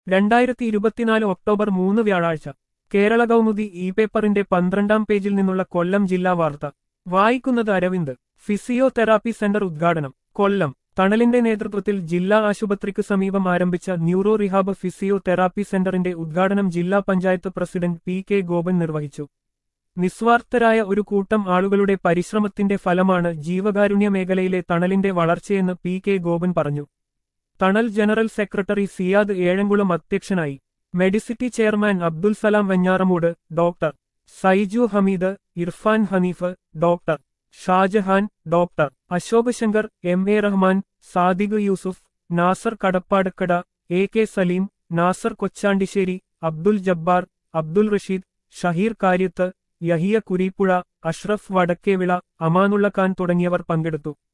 രണ്ടായിരത്തി ഇരുപത്തിനാല് ഒക്ടോബർ മൂന്ന് വ്യാഴാഴ്ച കേരള കൗമുദി ഇ പേപ്പറിന്റെ പന്ത്രണ്ടാം പേജിൽ നിന്നുള്ള കൊല്ലം ജില്ലാ വാർത്ത വായിക്കുന്നത് അരവിന്ദ് ഫിസിയോതെറാപ്പി സെന്റർ ഉദ്ഘാടനം കൊല്ലം തണലിന്റെ നേതൃത്വത്തിൽ ജില്ലാ ആശുപത്രിക്ക് സമീപം ആരംഭിച്ച ന്യൂറോ റിഹാബ് ഫിസിയോതെറാപ്പി സെന്ററിന്റെ ഉദ്ഘാടനം ജില്ലാ panchayat president P K Gopan നിർവഹിച്ചു നിസ്വാർത്ഥരായ ഒരു കൂട്ടം ആളുകളുടെ പരിശ്രമത്തിന്റെ ഫലമാണ് ജീവകാരുണ്യ മേഖലയിലെ തണലിന്റെ വളർച്ചയെന്ന് പി കെ ഗോപൻ പറഞ്ഞു തണൽ ജനറൽ സെക്രട്ടറി സിയാദ് ഏഴംകുളം അധ്യക്ഷനായി Medicity chairman Abdul Salam Venjaramoodu doctor Saiju Hameed Irfan Hanif doctor Shajahan doctor Ashok Shankar M A Rahman Sadiq Yusuf Nasar Kadappakada A K Salim Nasar Kochandisseri Abdul Jabbar Abdul Rasheed Shaheer Karyathu Yahiya Kureepuzha Ashraf Vadakkevila Amanulla Khan തുടങ്ങിയവർ പങ്കെടുത്തു